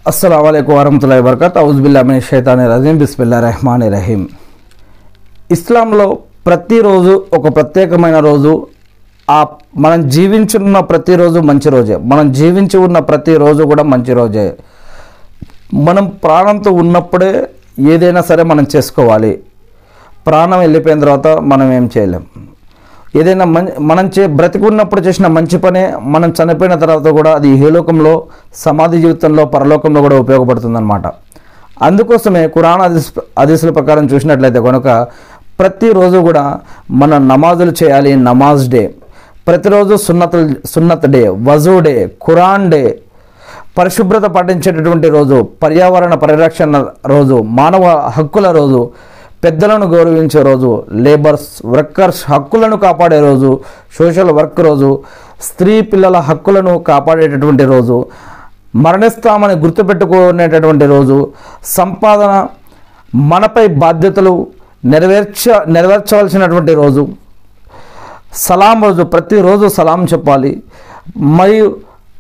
అస్సలం అయికు వరహతుల్లా వరకత్ ఔజుబిల్లామిని షైతాని రజీం బిస్మిల్లా రెహమాన్ రహీం ఇస్లాంలో ప్రతిరోజు ఒక ప్రత్యేకమైన రోజు ఆ మనం జీవించున్న ప్రతిరోజు మంచి రోజే మనం జీవించి ఉన్న ప్రతిరోజు కూడా మంచి రోజే మనం ప్రాణంతో ఉన్నప్పుడే ఏదైనా సరే మనం చేసుకోవాలి ప్రాణం వెళ్ళిపోయిన తర్వాత మనం ఏం చేయలేం ఏదైనా మం మనం చే బ్రతికున్నప్పుడు చేసిన మంచి పనే మనం చనిపోయిన తర్వాత కూడా అది ఇహలోకంలో సమాధి జీవితంలో పరలోకంలో కూడా ఉపయోగపడుతుందన్నమాట అందుకోసమే కురాన్ అదిస్ అదిసుల ప్రకారం చూసినట్లయితే కనుక ప్రతిరోజు కూడా మన నమాజులు చేయాలి నమాజ్ డే ప్రతిరోజు సున్నత్ సున్నత్ డే వజూ డే ఖురాన్ డే పరిశుభ్రత పాటించేటటువంటి రోజు పర్యావరణ పరిరక్షణ రోజు మానవ హక్కుల రోజు పెద్దలను గౌరవించే రోజు లేబర్స్ వర్కర్స్ హక్కులను కాపాడే రోజు సోషల్ వర్క్ రోజు స్త్రీ పిల్లల హక్కులను కాపాడేటటువంటి రోజు మరణిస్తామని గుర్తుపెట్టుకునేటటువంటి రోజు సంపాదన మనపై బాధ్యతలు నెరవేర్చ నెరవేర్చవలసినటువంటి రోజు సలాం రోజు ప్రతిరోజు సలాం చెప్పాలి మరియు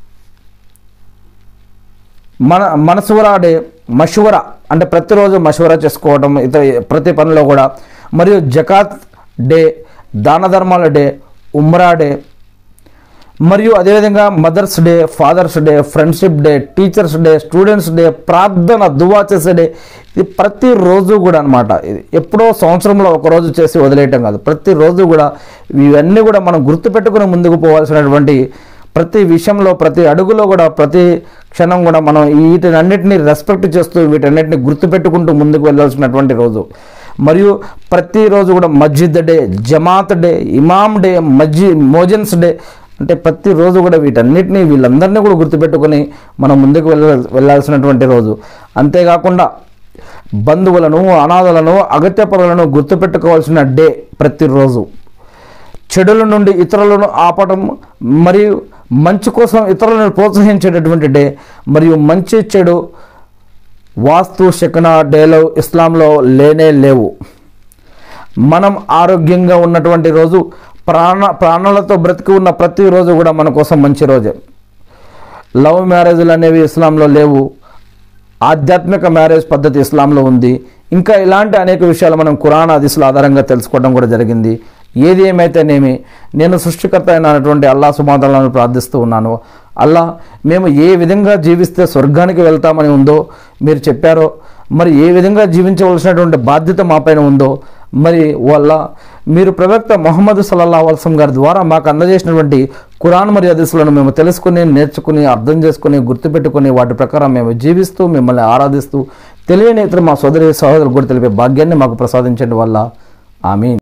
మన మనసువరా డే మషువరా అంటే ప్రతిరోజు మషువరా చేసుకోవడం ఇతర ప్రతి పనిలో కూడా మరియు జకాత్ డే దాన ధర్మాల డే ఉమ్రా డే మరియు అదేవిధంగా mother's day father's day friendship day teachers day students day ప్రార్థన దువా చేసే డే ఇది ప్రతిరోజు కూడా అనమాట ఇది ఎప్పుడో సంవత్సరంలో ఒక రోజు చేసి వదిలేయటం కాదు ప్రతిరోజు కూడా ఇవన్నీ కూడా మనం గుర్తుపెట్టుకుని ముందుకు పోవాల్సినటువంటి ప్రతి విషయంలో ప్రతి అడుగులో కూడా ప్రతి క్షణం కూడా మనం వీటినన్నిటిని రెస్పెక్ట్ చేస్తూ వీటన్నిటిని గుర్తుపెట్టుకుంటూ ముందుకు వెళ్ళాల్సినటువంటి రోజు మరియు ప్రతిరోజు కూడా మస్జిద్ డే జమాత్ డే ఇమామ్ డే మస్జి మోజన్స్ డే అంటే ప్రతిరోజు కూడా వీటన్నిటిని వీళ్ళందరినీ కూడా గుర్తుపెట్టుకొని మనం ముందుకు వెళ్ళ వెళ్ళాల్సినటువంటి రోజు అంతేకాకుండా బంధువులను అనాథలను అగత్యపరులను గుర్తుపెట్టుకోవాల్సిన డే ప్రతిరోజు చెడుల నుండి ఇతరులను ఆపడం మరియు మంచి కోసం ఇతరులను ప్రోత్సహించేటటువంటి డే మరియు మంచి చెడు వాస్తు శకన డేలో ఇస్లాంలో లేనే లేవు మనం ఆరోగ్యంగా ఉన్నటువంటి రోజు ప్రాణ ప్రాణాలతో బ్రతికి ఉన్న ప్రతిరోజు కూడా మన కోసం మంచి రోజే లవ్ మ్యారేజ్లు అనేవి ఇస్లాంలో లేవు ఆధ్యాత్మిక మ్యారేజ్ పద్ధతి ఇస్లాంలో ఉంది ఇంకా ఇలాంటి అనేక విషయాలు మనం కురాన్ హదీసుల ఆధారంగా తెలుసుకోవడం కూడా జరిగింది ఏది ఏమైతేనేమి నేను సృష్టికర్త అయినటువంటి అల్లా సుమాతలను ప్రార్థిస్తూ ఉన్నాను అల్లా మేము ఏ విధంగా జీవిస్తే స్వర్గానికి వెళ్తామని ఉందో మీరు చెప్పారో మరి ఏ విధంగా జీవించవలసినటువంటి బాధ్యత మాపైన ఉందో మరి వల్ల మీరు ప్రవక్త మొహమ్మద్ సల్లల్లా వల్సం గారి ద్వారా మాకు అందజేసినటువంటి కురాన్ మరియు హదీసులను మేము తెలుసుకుని నేర్చుకుని అర్థం చేసుకుని గుర్తుపెట్టుకుని వాటి ప్రకారం మేము జీవిస్తూ మిమ్మల్ని ఆరాధిస్తూ తెలియని ఇతర మా సోదరి సహోదరులు కూడా తెలిపే భాగ్యాన్ని మాకు ప్రసాదించండి వల్ల ఆమీన్